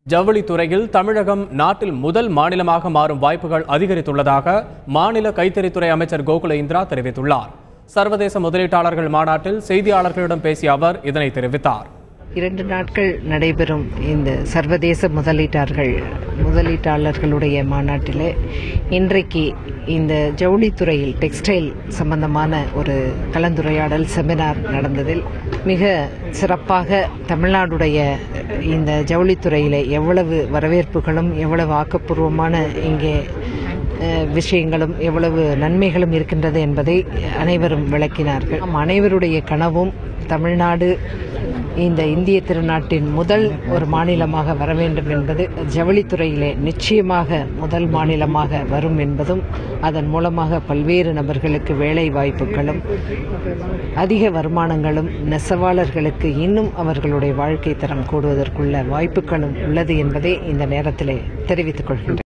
ஜவுளித்துறையில் தமிழகம் நாட்டில் முதல் மாநிலமாக மாறும் வாய்ப்புகள் அதிகரித்துள்ளதாக மாநில கைத்தறித்துறை அமைச்சர் கோகுல இந்திரா தெரிவித்துள்ளார் சர்வதேச முதலீட்டாளர்கள் மாநாட்டில் செய்தியாளர்களிடம் பேசிய அவர் இதனை தெரிவித்தார் இரண்டு நாட்கள் நடைபெறும் இந்த சர்வதேச முதலீட்டாளர்கள் முதலீட்டாளர்களுடைய மாநாட்டில் இன்றைக்கு இந்த ஜவுளித்துறையில் டெக்ஸ்டைல் சம்பந்தமான ஒரு கலந்துரையாடல் செமினார் நடந்ததில் மிக சிறப்பாக தமிழ்நாடுடைய இந்த ஜவுளித்துறையில் எவ்வளவு வரவேற்புகளும் எவ்வளவு ஆக்கப்பூர்வமான இங்கே அஹ், விஷயங்களும் எவ்வளவு நன்மைகளும் இருக்கின்றது என்பதை அனைவரும் விளக்கினார்கள் நம் அனைவருடைய கனவும் தமிழ்நாடு இந்த இந்திய திருநாட்டின் முதல் ஒரு மாநிலமாக வர வேண்டும் என்பது ஜவுளித்துறையிலே நிச்சயமாக முதல் மாநிலமாக வரும் என்பதும் அதன் மூலமாக பல்வேறு நபர்களுக்கு வேலை வாய்ப்புகளும் அதிக வருமானங்களும் நெசவாளர்களுக்கு இன்னும் அவர்களுடைய வாழ்க்கை தரம் கூடுவதற்குள்ள வாய்ப்புகளும் உள்ளது என்பதை இந்த நேரத்திலே தெரிவித்துக் கொள்கின்றேன்